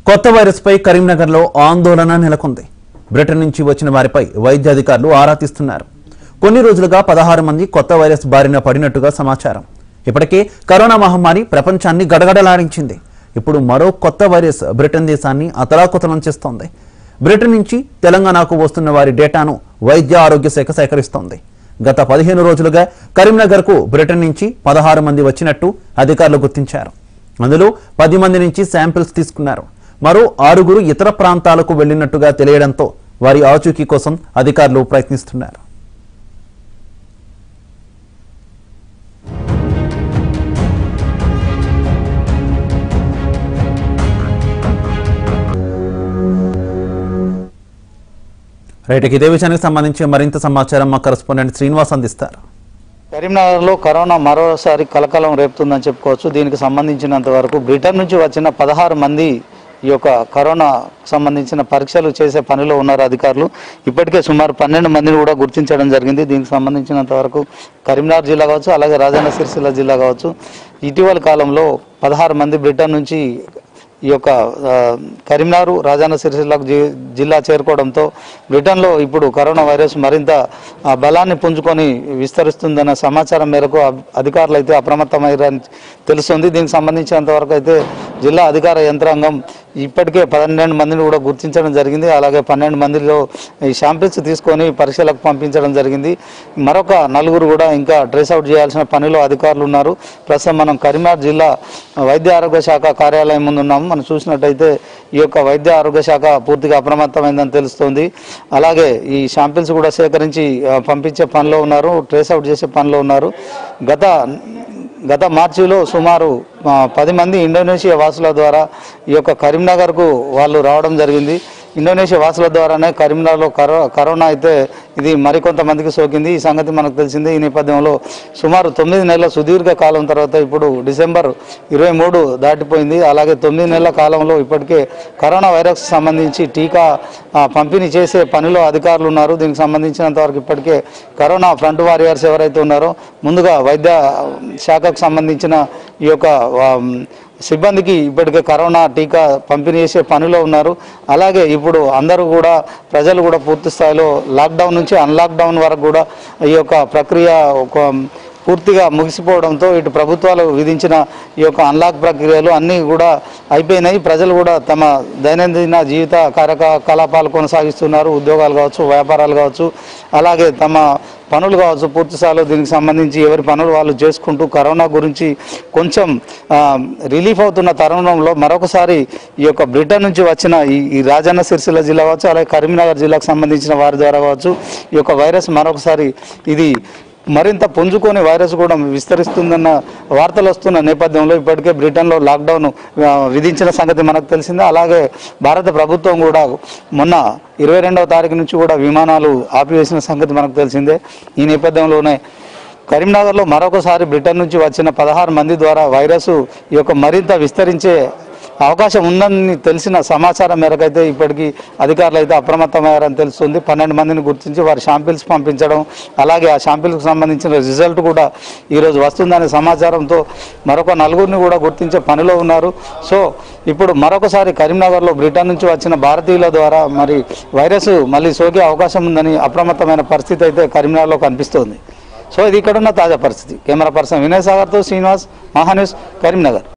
కొత్త వైరస్పై కరీంనగర్లో ఆందోళన నెలకొంది బ్రిటన్ నుంచి వచ్చిన వారిపై వైద్య అధికారులు ఆరా తీస్తున్నారు కొన్ని రోజులుగా పదహారు మంది కొత్త వైరస్ బారిన పడినట్టుగా సమాచారం ఇప్పటికే కరోనా మహమ్మారి ప్రపంచాన్ని గడగడలాడించింది ఇప్పుడు మరో కొత్త వైరస్ బ్రిటన్ దేశాన్ని అతలాకుతలం చేస్తోంది బ్రిటన్ నుంచి తెలంగాణకు వస్తున్న వారి డేటాను వైద్య ఆరోగ్య శాఖ సేకరిస్తోంది గత పదిహేను రోజులుగా కరీంనగర్కు బ్రిటన్ నుంచి పదహారు మంది వచ్చినట్టు అధికారులు గుర్తించారు అందులో పది మంది నుంచి శాంపిల్స్ తీసుకున్నారు మరో ఆరుగురు ఇతర ప్రాంతాలకు వెళ్లినట్టుగా తెలియడంతో వారి ఆచూకీ కోసం అధికారులు ప్రయత్నిస్తున్నారు రైట్ ఇక ఇదే విషయానికి సంబంధించి మరింత సమాచారం మా కరెస్పాండెంట్ శ్రీనివాస్ అందిస్తారు కరీంనగర్లో కరోనా మరోసారి కలకలం రేపుతుందని చెప్పుకోవచ్చు దీనికి సంబంధించినంత వరకు బ్రిటన్ నుంచి వచ్చిన పదహారు మంది ఈ యొక్క కరోనా సంబంధించిన పరీక్షలు చేసే పనిలో ఉన్నారు అధికారులు ఇప్పటికే సుమారు పన్నెండు మందిని కూడా గుర్తించడం జరిగింది దీనికి సంబంధించినంత వరకు కరీంనగర్ జిల్లా కావచ్చు అలాగే రాజన్న సిరిసిల్ల జిల్లా కావచ్చు ఇటీవల కాలంలో పదహారు మంది బ్రిటన్ నుంచి ఈ యొక్క ఆ, కరీంనగర్ రాజన్న సిరిసిల్లకు జి- జిల్లా చేరుకోవడంతో బ్రిటన్లో ఇప్పుడు కరోనా వైరస్ మరింత ఆ, బలాన్ని పుంజుకొని విస్తరిస్తుందన్న సమాచారం మేరకు అబ్- అధికారులు అయితే అప్రమత్తమయ్యారని తెలుస్తుంది దీనికి సంబంధించినంత వరకు అయితే జిల్లా అధికార యంత్రాంగం ఇప్పటికే పన్నెండు మందిని కూడా గుర్తించడం జరిగింది అలాగే పన్నెండు మందిలో ఈ శాంపిల్స్ తీసుకొని పరీక్షలకు పంపించడం జరిగింది మరొక నలుగురు కూడా ఇంకా ట్రేస్ అవుట్ చేయాల్సిన పనిలో అధికారులు ఉన్నారు ప్రస్తుతం మనం కరీంనగర్ జిల్లా వైద్య ఆరోగ్య శాఖ కార్యాలయం ముందు ఉన్నాము మనం చూసినట్టయితే ఈ యొక్క వైద్య ఆరోగ్య శాఖ పూర్తిగా అప్రమత్తమైందని తెలుస్తోంది అలాగే ఈ శాంపిల్స్ కూడా సేకరించి ఆ, పంపించే పనిలో ఉన్నారు ట్రేస్ అవుట్ చేసే పనిలో ఉన్నారు గత గత మార్చిలో సుమారు ఆ, పది మంది ఇండోనేషియా వాసుల ద్వారా ఈ యొక్క కరీంనగర్కు వాళ్ళు రావడం జరిగింది ఇండోనేషియా వాసుల ద్వారానే కరీంనగర్లో కరో కరోనా అయితే ఇది మరికొంతమందికి సోకింది ఈ సంగతి మనకు తెలిసింది ఈ నేపథ్యంలో సుమారు తొమ్మిది నెలల సుదీర్ఘ కాలం తర్వాత ఇప్పుడు డిసెంబర్ ఇరవై మూడు దాటిపోయింది అలాగే తొమ్మిది నెలల కాలంలో ఇప్పటికే కరోనా వైరస్ సంబంధించి టీకా ఆ, పంపిణీ చేసే పనిలో అధికారులు ఉన్నారు దీనికి సంబంధించినంత వరకు ఇప్పటికే కరోనా ఫ్రంట్ వారియర్స్ ఎవరైతే ఉన్నారో ముందుగా వైద్య శాఖకు సంబంధించిన ఈ యొక్క ఆ, సిబ్బందికి ఇప్పటికే కరోనా టీకా పంపిణీ చేసే పనిలో ఉన్నారు అలాగే ఇప్పుడు అందరూ కూడా ప్రజలు కూడా పూర్తి స్థాయిలో లాక్డౌన్ నుంచి అన్లాక్డౌన్ వరకు కూడా ఈ యొక్క ప్రక్రియ ఒక పూర్తిగా ముగిసిపోవడంతో ఇటు ప్రభుత్వాలు విధించిన ఈ యొక్క అన్లాక్ ప్రక్రియలు అన్నీ కూడా అయిపోయినాయి ప్రజలు కూడా తమ దైనందిన జీవిత కార్యకలాపాలు కొనసాగిస్తున్నారు ఉద్యోగాలు కావచ్చు వ్యాపారాలు కావచ్చు అలాగే తమ పనులు కావచ్చు పూర్తి స్థాయిలో దీనికి సంబంధించి ఎవరి పనులు వాళ్ళు చేసుకుంటూ కరోనా గురించి కొంచెం ఆ, రిలీఫ్ అవుతున్న తరుణంలో మరొకసారి ఈ యొక్క బ్రిటన్ నుంచి వచ్చిన ఈ ఈ రాజన్న సిరిసిల్ల జిల్లా కావచ్చు అలాగే కరీంనగర్ జిల్లాకు సంబంధించిన వారి ద్వారా కావచ్చు ఈ యొక్క వైరస్ మరొకసారి ఇది మరింత పుంజుకొని వైరస్ కూడా విస్తరిస్తుందన్న వార్తలు వస్తున్న నేపథ్యంలో ఇప్పటికే బ్రిటన్లో లాక్డౌన్ ఆ, విధించిన సంగతి మనకు తెలిసిందే అలాగే భారత ప్రభుత్వం కూడా మొన్న ఇరవై రెండవ తారీఖు నుంచి కూడా విమానాలు ఆపివేసిన సంగతి మనకు తెలిసిందే ఈ నేపథ్యంలోనే కరీంనగర్లో మరొకసారి బ్రిటన్ నుంచి వచ్చిన పదహారు మంది ద్వారా వైరస్ ఈ యొక్క మరింత విస్తరించే అవకాశం ఉందని తెలిసిన సమాచారం మేరకైతే ఇప్పటికీ అధికారులు అయితే అప్రమత్తమయ్యారని తెలుస్తుంది పన్నెండు మందిని గుర్తించి వారి శాంపిల్స్ పంపించడం అలాగే ఆ శాంపిల్కి సంబంధించిన రిజల్ట్ కూడా ఈరోజు వస్తుందనే సమాచారంతో మరొక నలుగురిని కూడా గుర్తించే పనిలో ఉన్నారు సో ఇప్పుడు మరొకసారి కరీంనగర్లో బ్రిటన్ నుంచి వచ్చిన భారతీయుల ద్వారా మరి వైరస్ మళ్ళీ సోకే అవకాశం ఉందని అప్రమత్తమైన పరిస్థితి అయితే కరీంనగర్లో కనిపిస్తోంది సో ఇది ఇక్కడున్న తాజా పరిస్థితి కెమెరా పర్సన్ వినయ్ సాగర్తో శ్రీనివాస్ మహాన్యూస్ కరీంనగర్